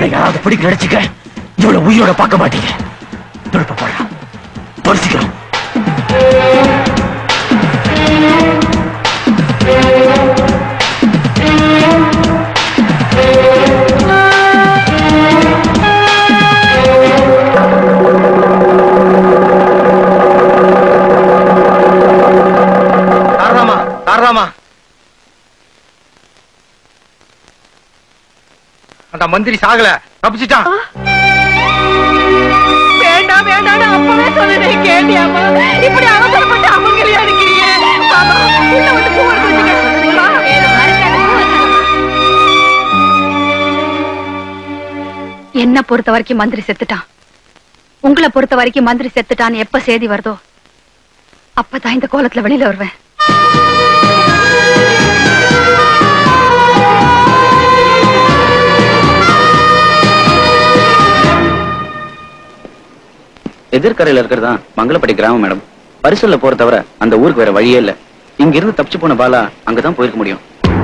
உன்னை யாராவது பிடிக்க நடிச்சுக்க இவ்வளவு உயிரோட பார்க்க மாட்டீங்க துடுப்பு போடுறான் பொறிச்சிக்கிறோம் தாராமா தாராமா அந்த மந்திரி சாகல தப்பிச்சிட்டான் வேண்டாம் வேண்டாம் அப்பவே சொன்னேன் கேட்டியாமா இப்படி அவசரப்பட்டு அவங்களே அடிக்கிறீங்க பாபா உள்ள வந்து பூ எடுத்து வச்சுக்க வா. என்ன பொறுத்த வரைக்கும் மந்திரி செத்துட்டான் உங்களை பொறுத்த வரைக்கும் மந்திரி செத்துட்டான்னு எப்ப செய்தி வருதோ அப்பதான் இந்த கோலத்துல வெளியில வருவேன் எதிர்கரையில இருக்கிறதா மங்களப்பட்டி கிராமம் மேடம் பரிசல்ல போற தவிர அந்த ஊருக்கு வேற வழியே இல்ல இங்க இருந்து தப்பிச்சு போன பாலா அங்கதான் போயிருக்க முடியும்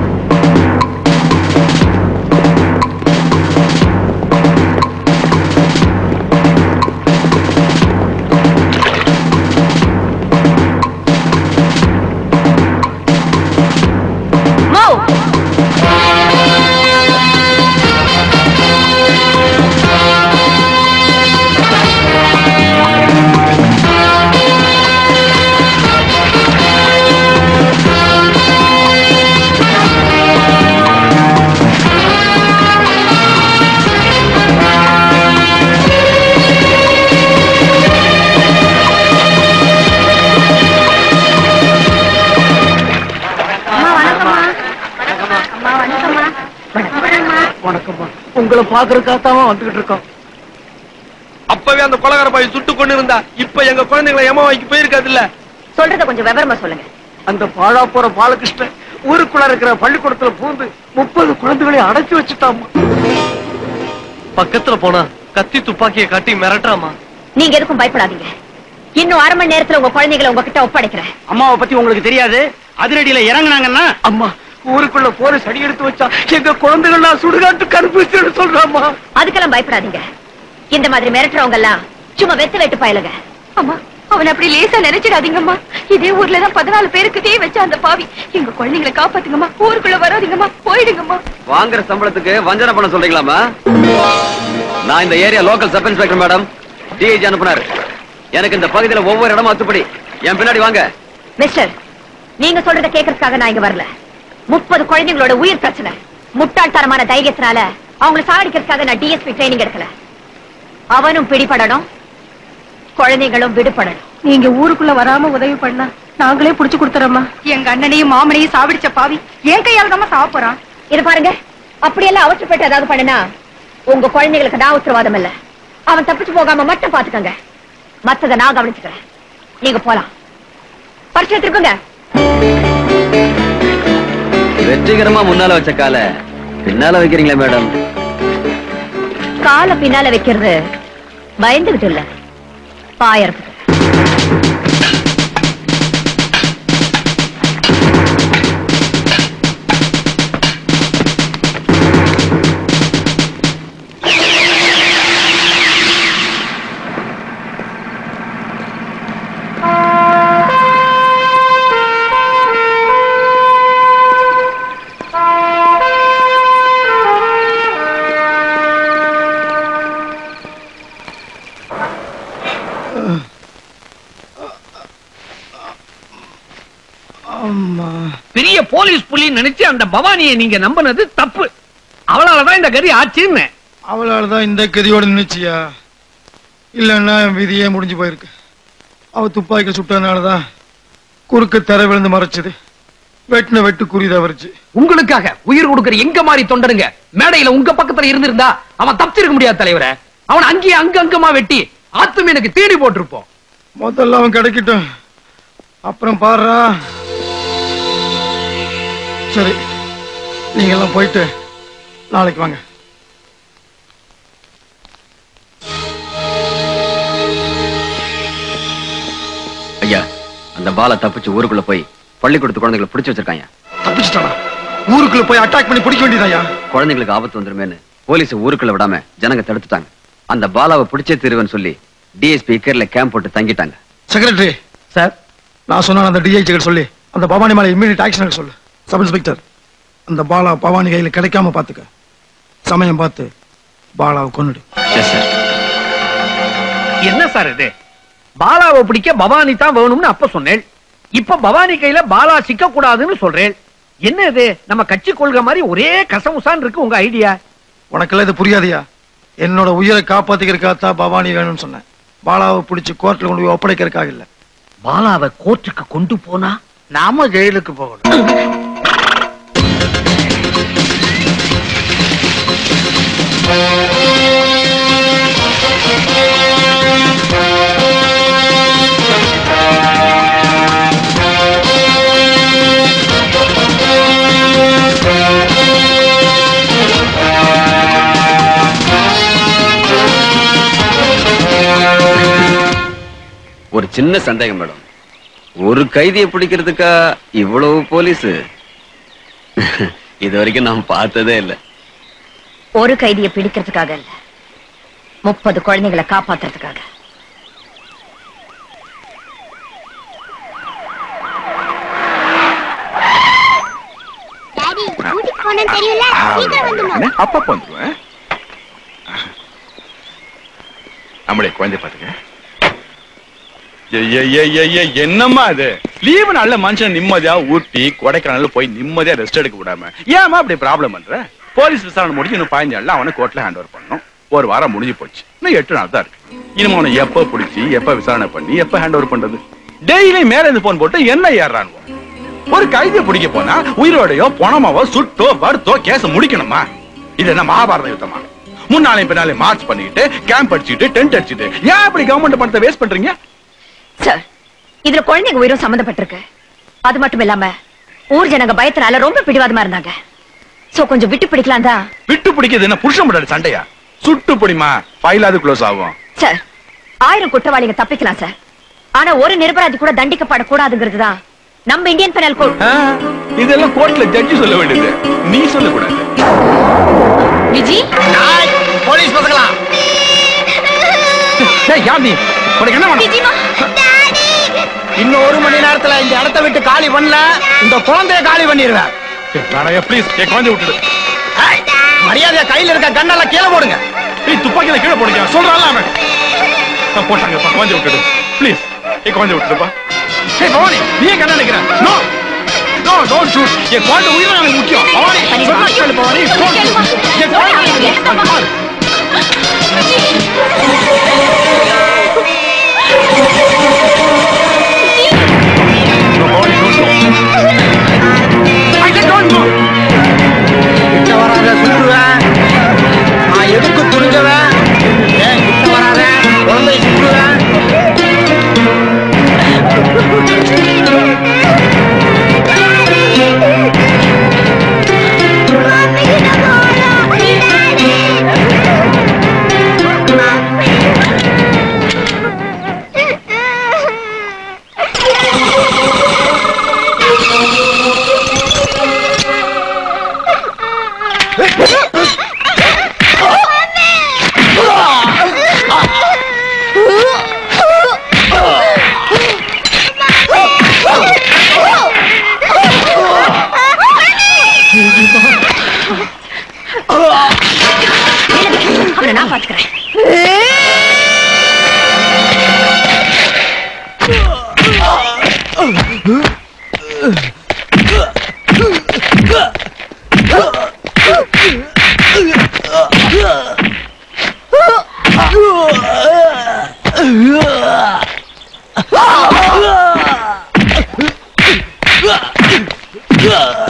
வணக்கம்மா உங்களை பாக்குறதுக்காகத்தான் வந்துகிட்டு இருக்கோம் அப்பவே அந்த கொலகார பாய் சுட்டு கொண்டு இருந்தா இப்ப எங்க குழந்தைங்களை எமாவாய்க்கு போயிருக்காது இல்ல சொல்றத கொஞ்சம் விவரமா சொல்லுங்க அந்த பாழா போற பாலகிருஷ்ணன் ஊருக்குள்ள இருக்கிற பள்ளிக்கூடத்துல பூந்து முப்பது குழந்தைகளை அடைச்சு வச்சுட்டாமா பக்கத்துல போனா கத்தி துப்பாக்கியை காட்டி மிரட்டாமா நீங்க எதுக்கும் பயப்படாதீங்க இன்னும் அரை மணி நேரத்துல உங்க குழந்தைகளை உங்ககிட்ட ஒப்படைக்கிறேன் அம்மாவை பத்தி உங்களுக்கு தெரியாது அதிரடியில இறங்குனாங்கன்னா அம்மா ஊருக்குள்ள போலீஸ் அடி எடுத்து வச்சா எங்க குழந்தைகள் சுடுகாட்டு கருப்பு சொல்றாமா அதுக்கெல்லாம் பயப்படாதீங்க இந்த மாதிரி மிரட்டுறவங்க எல்லாம் சும்மா வெத்து வெட்டு பயலுங்க அம்மா அவன் அப்படி லேசா நினைச்சிடாதீங்கம்மா இதே ஊர்ல தான் பதினாலு பேருக்கு தீ வச்ச அந்த பாவி எங்க குழந்தைங்களை காப்பாத்துங்கம்மா ஊருக்குள்ள வராதீங்கம்மா போயிடுங்கம்மா வாங்குற சம்பளத்துக்கு வஞ்சனை பண்ண சொல்றீங்களாமா நான் இந்த area local sub inspector madam DIG அனுப்புனாரு எனக்கு இந்த பகுதியில ஒவ்வொரு இடமும் அத்துப்படி என் பின்னாடி வாங்க மிஸ்டர் நீங்க சொல்றத கேட்கறதுக்காக நான் இங்க வரல முப்பது குழந்தைங்களோட உயிர் பிரச்சனை முட்டாள்தனமான தைரியத்தினால அவங்களை சாகடிக்கிறதுக்காக நான் டிஎஸ்பி ட்ரைனிங் எடுக்கல அவனும் பிடிபடணும் குழந்தைகளும் விடுபடணும் நீங்க ஊருக்குள்ள வராம உதவி பண்ணா நாங்களே புடிச்சு கொடுத்துறோம்மா எங்க அண்ணனையும் மாமனையும் சாவடிச்ச பாவி என் கையால தான் சாவ போறான் இது பாருங்க அப்படியெல்லாம் அவசரப்பட்டு ஏதாவது பண்ணுனா உங்க குழந்தைகளுக்கு நான் உத்தரவாதம் இல்ல அவன் தப்பிச்சு போகாம மட்டும் பாத்துக்கங்க மத்தத நான் கவனிச்சுக்கிறேன் நீங்க போலாம் பரிசு திருப்புங்க வெற்றிகரமா முன்னால வச்ச கால பின்னால வைக்கிறீங்களா மேடம் கால பின்னால வைக்கிறது பயந்துகிட்டு இல்ல பாயறதுக்கு பெரிய போலீஸ் புலி நினைச்சு அந்த பவானியை நீங்க நம்பினது தப்பு அவளாலதான் இந்த கதி ஆச்சுன்னு அவளாலதான் இந்த கதியோட நின்னுச்சியா இல்லைன்னா என் விதியே முடிஞ்சு போயிருக்கு அவ துப்பாக்கி சுட்டதுனாலதான் குறுக்கு தர விழுந்து மறைச்சது வெட்டின வெட்டு குறி தவறிச்சு உங்களுக்காக உயிர் கொடுக்கிற எங்க மாதிரி தொண்டருங்க மேடையில உங்க பக்கத்துல இருந்திருந்தா அவன் தப்பிச்சிருக்க முடியாது தலைவரே அவன் அங்கேயே அங்க அங்கமா வெட்டி ஆத்தும் எனக்கு தேடி போட்டிருப்போம் முதல்ல அவன் கிடைக்கட்டும் அப்புறம் பாடுறா சரி நீங்க எல்லாம் போயிட்டு நாளைக்கு வாங்க ஐயா அந்த பாலை தப்பிச்சு ஊருக்குள்ள போய் பள்ளிக்கூடத்து குழந்தைகளை பிடிச்சு வச்சிருக்காங்க தப்பிச்சிட்டானா ஊருக்குள்ள போய் அட்டாக் பண்ணி பிடிக்க வேண்டியதாயா குழந்தைங்களுக்கு ஆபத்து வந்துருமேன்னு போலீஸ் ஊருக்குள்ள விடாம ஜனங்க தடுத்துட்டாங்க அந்த பாலாவை பிடிச்சே தருவேன்னு சொல்லி டிஎஸ்பி இக்கர்ல கேம்ப் போட்டு தங்கிட்டாங்க செக்ரட்டரி சார் நான் சொன்ன அந்த டிஐஜி கிட்ட சொல்லி அந்த பவானி மேல இம்மீடியட் ஆக்ஷன் எடுக்க சொல்லு சப் இன்ஸ்பெக்டர் அந்த பாலா பவானி கையில கிடைக்காம பாத்துக்க சமயம் பார்த்து பாலாவை கொன்னுடு எஸ் சார் என்ன சார் இது பாலாவை பிடிக்க பவானி தான் வேணும்னு அப்ப சொன்னேன் இப்ப பவானி கையில பாலா சிக்க கூடாதுன்னு சொல்றேன் என்ன இது நம்ம கட்சி கொள்கை மாதிரி ஒரே கசமுசான் இருக்கு உங்க ஐடியா உனக்கெல்லாம் இது புரியாதியா என்னோட உயிரை காப்பாத்திக்கிறதுக்காகத்தான் பவானி வேணும்னு சொன்னேன் பாலாவை பிடிச்சி கோர்ட்ல கொண்டு போய் ஒப்படைக்கிறதுக்காக இல்ல பாலாவை கோர்ட்டுக்கு கொண்டு போனா நாம ஜெயிலுக்கு போகணும் ஒரு சின்ன சந்தேகம் மேடம் ஒரு கைதியை பிடிக்கிறதுக்கா இவ்வளவு போலீஸ் இது வரைக்கும் நான் பார்த்ததே இல்ல ஒரு கைதியை பிடிக்கிறதுக்காக இல்ல முப்பது குழந்தைகளை காப்பாத்துறதுக்காக டாடி ஊட்டிக்கு போனேன்னு தெரியல சீக்கிரம் வந்துடணும் அப்பா வந்துருவேன் நம்மளே குழந்தை பாத்துக்க ஏய், ஏய், ஏய், ஏய், ஏய், என்னம்மா இது லீவு நல்ல மனுஷன் நிம்மதியா ஊட்டி கொடைக்கானல் போய் நிம்மதியா ரெஸ்ட் எடுக்க விடாம ஏமா அப்படி ப்ராப்ளம் பண்ற போலீஸ் விசாரணை முடிஞ்சு இன்னும் பதினஞ்சு நாள்ல அவனை கோர்ட்ல ஹேண்ட் ஓவர் பண்ணணும் ஒரு வாரம் முடிஞ்சு போச்சு இன்னும் எட்டு நாள் தான் இருக்கு இனிமே அவனை எப்ப பிடிச்சி எப்ப விசாரணை பண்ணி எப்ப ஹேண்ட் ஓவர் பண்றது டெய்லி மேல இருந்து போன் போட்டு என்ன ஏறானுவோ ஒரு கைதியை பிடிக்க போனா உயிரோடையோ பணமாவோ சுட்டோ வருத்தோ கேஸ் முடிக்கணுமா இது என்ன மகாபாரத யுத்தமா முன்னாலே பின்னாலே மார்ச் பண்ணிட்டு கேம்ப் அடிச்சுட்டு டென்ட் அடிச்சுட்டு ஏன் இப்படி கவர்மெண்ட் பணத்தை வேஸ்ட் பண்றீங்க சார் இதுல குழந்தைங்க உயிரும் சம்பந்தப்பட்டிருக்கு அது மட்டும் இல்லாம ஊர் ஜனங்க பயத்தினால ரொம்ப பிடிவாதமா இருந்தாங்க சோ கொஞ்சம் விட்டு பிடிக்கலாம் தான் விட்டு பிடிக்கிறது என்ன புருஷன் முன்னாடி சண்டையா சுட்டு பிடிமா ஃபைலாவது க்ளோஸ் ஆகும் சார் ஆயிரம் குற்றவாளிங்க தப்பிக்கலாம் சார் ஆனா ஒரு நிரபராதி கூட தண்டிக்கப்படக்கூடாதுங்கிறது தான் நம்ம இந்தியன் பெனல் கோட் ஆ, இதெல்லாம் கோர்ட்ல ஜட்ஜி சொல்ல வேண்டியது நீ சொல்லக்கூடாது விஜி போலீஸ் பசங்களா ஏய், யார் நீ உனக்கு என்ன வேணும் விஜிமா இன்னும் ஒரு மணி நேரத்துல இந்த இடத்த விட்டு காலி பண்ணல இந்த குழந்தைய காலி பண்ணிடுவேன் வேணாயா ப்ளீஸ் என் குழந்தை விட்டுடு ஏய், மரியாதையா கையில இருக்க கண்ணெல்லாம் கீழே போடுங்க நீ துப்பாக்கியில கீழே போடுங்க சொல்றான்ல அவன் ஆ, போட்டாங்கப்பா குழந்தை விட்டுடு ப்ளீஸ் என் குழந்தை விட்டுடுப்பா ஏய் பவானி நீ ஏன் கண்ணா நிக்கிற நோ நோ டோன்ட் ஷூட் என் குழந்தை உயிர் எனக்கு முக்கியம் பவானி சொன்னா கேளு பவானி don't shoot. என் குழந்தை பாரு. No, Bhavani, don't go. I said don't go. கிட்ட வராத சுட்டுவேன் நான் எதுக்கு துணிஞ்சவன் ஏன் கிட்ட வராத குழந்தைய சுட்டுவேன் அவனை நான் பாத்துக்கிறேன் Ah!